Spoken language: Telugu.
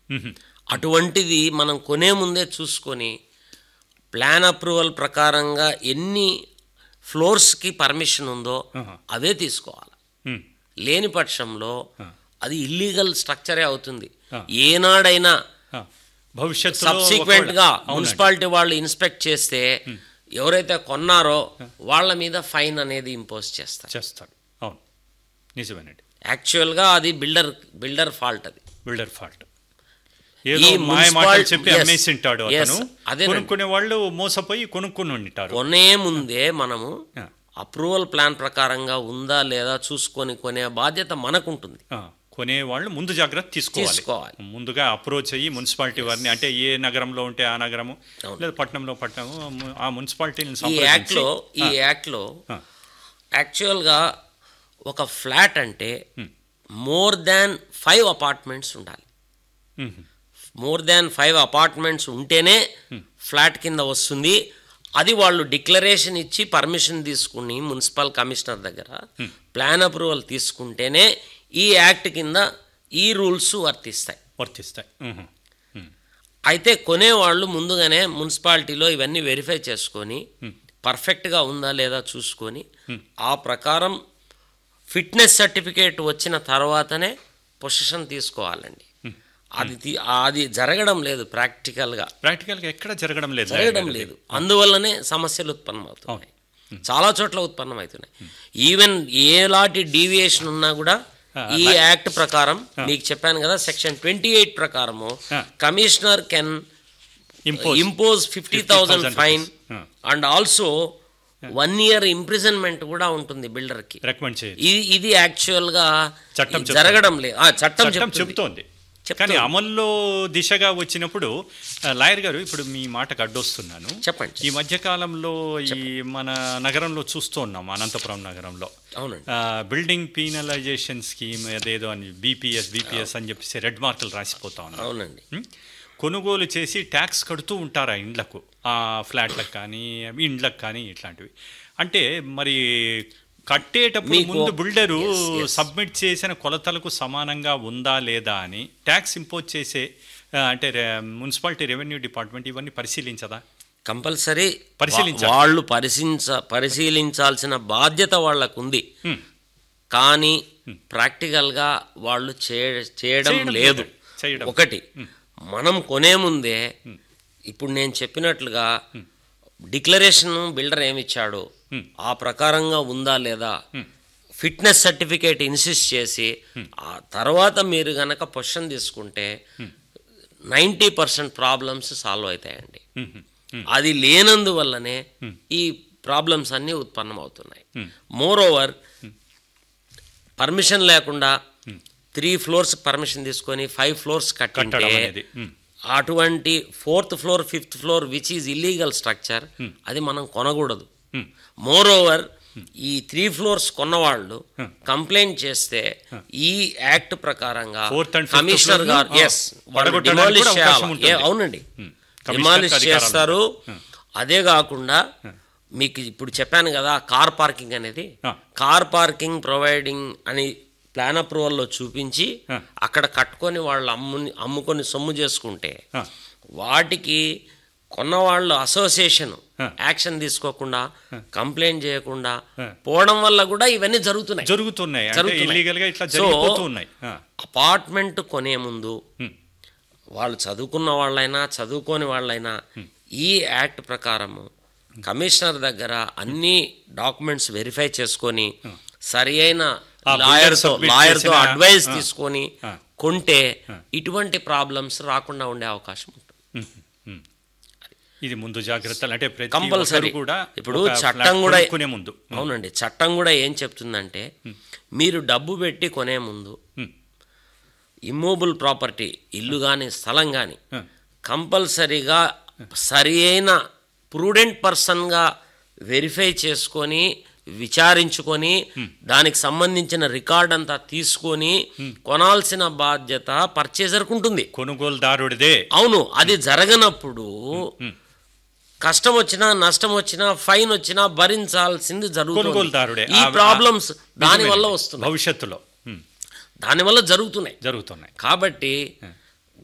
మ్మ్. అటువంటిది మనం కొనే ముందే చూసుకొని ప్లాన్ అప్రూవల్ ప్రకారంగా ఎన్ని ఫ్లోర్స్కి పర్మిషన్ ఉందో ఆహా. అవే తీసుకోవాలి మ్మ్. లేని పక్షంలో అది ఇల్లీగల్ స్ట్రక్చరే అవుతుంది ఆ. ఏనాడైనా ఆ. భవిష్యత్తులో సబ్సిక్వెంట్ గా ఒకవేళ- అవునండి. మున్సిపాలిటీ వాళ్ళు ఇన్స్పెక్ట్ చేస్తే ఎవరైతే కొన్నారో వాళ్ళ మీద ఫైన్ అనేది ఇంపోజ్ చేస్తారు చేస్తాడు అవును నిజమేనండి యాక్చువల్గా అది బిల్డర్ బిల్డర్ ఫాల్ట్ అది బిల్డర్ ఫాల్ట్ ఏదో ఈ మాయ మాటలు municipal- చెప్పి yes, అమ్మేసి ఉంటాడు yes, అతను అదేనండి. కొనుక్కునే వాళ్ళు మోసపోయి కొనుక్కుని ఉంటారు కొనే ముందే మనము ఆ. అప్రూవల్ ప్లాన్ ప్రకారంగా ఉందా లేదా చూసుకొని కొనే బాధ్యత మనకుంటుంది ఆ, కొనే వాళ్ళు ముందు జాగ్రత్త తీసుకోవాలి తీసుకోవాలి. ముందుగా అప్రోచ్ అయ్యి మున్సిపాలిటీ వారిని అంటే ఏ నగరంలో ఉంటే ఆ నగరము అవును. లేదా పట్టణంలో పట్టణము ఆ మున్సిపాలిటీని ఈ సంప్రదించి యాక్ట్లో ఈ యాక్ట్లో ఆ. యాక్చువల్గా ఒక ఫ్లాట్ అంటే మోర్ దాన్ ఫైవ్ అపార్ట్మెంట్స్ ఉండాలి hmm. More than five apartments ఉంటేనే ఫ్లాట్ కింద వస్తుంది అది వాళ్ళు డిక్లరేషన్ ఇచ్చి పర్మిషన్ తీసుకుని మున్సిపల్ కమిషనర్ దగ్గర ప్లాన్ అప్రూవల్ తీసుకుంటేనే ఈ యాక్ట్ కింద ఈ రూల్స్ వర్తిస్తాయి వర్తిస్తాయి మ్మ్. మ్మ్. అయితే కొనేవాళ్ళు ముందుగానే మున్సిపాలిటీలో ఇవన్నీ వెరిఫై చేసుకొని పర్ఫెక్ట్గా ఉందా లేదా చూసుకొని ఆ ప్రకారం ఫిట్నెస్ సర్టిఫికేట్ వచ్చిన తర్వాతనే పొజిషన్ తీసుకోవాలండి అది తీ- అది జరగడం లేదు ప్రాక్టికల్గా ప్రాక్టికల్గా ఎక్కడ జరగడం లేదు జరగడం లేదు అందువల్లనే సమస్యలు ఉత్పన్నమవుతున్నాయి చాలా చోట్ల ఉత్పన్నమవుతున్నాయి ఈవెన్ ఏలాంటి డీవియేషన్ ఉన్నా కూడా ఈ యాక్ట్ ప్రకారం మీకు చెప్పాను కదా సెక్షన్ ట్వంటీ ఎయిట్ ప్రకారము ah. Commissioner can Impose. Impose fifty thousand 50,000 fine ah. And also one year imprisonment కూడా ఉంటుంది బిల్డర్కి రికమెండ్ చేయదు ఇది ఇది యాక్చువల్గా చట్టం ఇది జరగడం లేదు ఆ, చట్టం చట్టం చెప్తుంది. చెబుతోంది చెప్తోంది. కానీ అమల్లో దిశగా వచ్చినప్పుడు ఆ, లాయర్ గారు ఇప్పుడు మీ మాటకు అడ్డొస్తున్నాను చెప్పండి ఈ మధ్య కాలంలో ఈ మన నగరంలో చూస్తూ ఉన్నాం అనంతపురం నగరంలో అవునండి ఆ, బిల్డింగ్ పీనలైజేషన్ స్కీమ్ అదేదో అని బీపీఎస్ బీపీఎస్ అని చెప్పేసి రెడ్ మార్కులు రాసిపోతా ఉన్నాం అవునండి ఉం? కొనుగోలు చేసి ట్యాక్స్ కడుతూ ఉంటారు ఆ ఇండ్లకు ఆ ఫ్లాట్లకు కానీ ఇండ్లకు కానీ ఇట్లాంటివి అంటే మరి కట్టేటప్పుడు మీకు- ముందు బిల్డరు Yes, yes. సబ్మిట్ చేసిన కొలతలకు సమానంగా ఉందా లేదా అని ట్యాక్స్ ఇంపోజ్ చేసే ఆ, అంటే రె- మున్సిపాలిటీ రెవెన్యూ డిపార్ట్మెంట్ ఇవన్నీ పరిశీలించదా కంపల్సరీ పరిశీలించాలి. వా- వాళ్ళు పరిశీలించ పరిశీలించాల్సిన బాధ్యత వాళ్ళకు ఉంది హ్మ్. కానీ ప్రాక్టికల్గా వాళ్ళు చే- చేయడం చేయడం లేదు లేదు. చేయడం. ఒకటి మనం కొనే ముందే ఇప్పుడు నేను చెప్పినట్లుగా డిక్లరేషన్ బిల్డర్ ఏమిచ్చాడు ఆ ప్రకారంగా ఉందా లేదా ఫిట్నెస్ సర్టిఫికేట్ ఇన్సిస్ట్ చేసి ఆ తర్వాత మీరు గనక పొజిషన్ తీసుకుంటే నైంటీ పర్సెంట్ ప్రాబ్లమ్స్ సాల్వ్ అవుతాయండి హ్మ్, హ్మ్, హ్మ్. అది లేనందువల్లనే ఈ ప్రాబ్లమ్స్ అన్నీ ఉత్పన్నమవుతున్నాయి మోర్ ఓవర్ పర్మిషన్ లేకుండా త్రీ ఫ్లోర్స్ పర్మిషన్ తీసుకొని ఫైవ్ ఫ్లోర్స్ కట్టడం కట్టింటే అనేది హ్మ్. అటువంటి fourth floor fifth floor which is illegal structure అది మనం కొనకూడదు హ్మ్. మోర్ ఓవర్ ఈ త్రీ ఫ్లోర్స్ కొన్నవాళ్ళు కంప్లైంట్ చేస్తే ఈ యాక్ట్ ప్రకారంగా Fourth and fifth commissioner floor ను, గారు ఆ, ఎస్ పడగొట్టడానికి కూడా అవకాశం ఉంటుంది. అవునండి కమిషనర్కి డిమాలిష్ అధికారాలు చేస్తారు అదే కాకుండా మీకు ఇప్పుడు చెప్పాను కదా కార్ పార్కింగ్ అనేది ఆ. కార్ పార్కింగ్ ప్రొవైడింగ్ అని ప్లాన్ అప్రూవల్లో చూపించి ఆ. అక్కడ కట్టుకొని వాళ్ళు అమ్ముని అమ్ముకొని సొమ్ము చేసుకుంటే ఆ. వాటికి కొన్నవాళ్ళు అసోసియేషన్ ఆ. యాక్షన్ తీసుకోకుండా కంప్లైంట్ చేయకుండా ఆ. పోవడం వల్ల కూడా ఇవన్నీ జరుగుతున్నాయి జరుగుతున్నాయి అంటే జరుగుతున్నాయి. ఇల్లీగల్ గా ఇట్లా So, జరిగిపోతూ ఉన్నాయి ఆ. అపార్ట్మెంట్ కొనే ముందు హ్మ్. వాళ్ళు చదువుకున్న వాళ్ళైనా చదువుకోని వాళ్ళైనా ఈ యాక్ట్ ప్రకారము కమిషనర్ దగ్గర అన్ని డాక్యుమెంట్స్ వెరిఫై చేసుకొని సరి అయిన ఆ builder లాయర్తో submit లాయర్తో చేసిన- అడ్వైస్ ఆ. తీసుకొని ఆ. కొంటే ఇటువంటి ప్రాబ్లమ్స్ రాకుండా ఉండే అవకాశం ఉంటుంది హ్మ్, హ్మ్. ఇది ముందు జాగ్రత్తలు అంటే ప్రతి కంపల్సరీ ఒక్కరు కూడా ఇప్పుడు ఒక చట్టం ఫ్లాట్ కూడా కొనుక్కునే ముందు అవునండి చట్టం కూడా ఏం చెప్తుందంటే మీరు డబ్బు పెట్టి కొనే ముందు హ్మ్. ఇమ్మూబుల్ ప్రాపర్టీ ఇల్లు కానీ స్థలం కానీ ఆ. కంపల్సరీగా సరి అయిన ప్రూడెంట్ పర్సన్గా వెరిఫై చేసుకొని విచారించుకొని దానికి సంబంధించిన రికార్డ్ అంతా తీసుకొని కొనాల్సిన బాధ్యత పర్చేజర్కు ఉంటుంది కొనుగోలుదారుడిదే అవును అది జరగనప్పుడు కష్టం వచ్చినా నష్టం వచ్చినా ఫైన్ వచ్చినా భరించాల్సింది జరుగుతుంది కొనుగోలుదారుడే ఈ ఆ- ప్రాబ్లమ్స్ దాని నిజమే. వల్ల వస్తున్నాయి భవిష్యత్తులో హ్మ్. దాని వల్ల జరుగుతున్నాయి జరుగుతున్నాయి కాబట్టి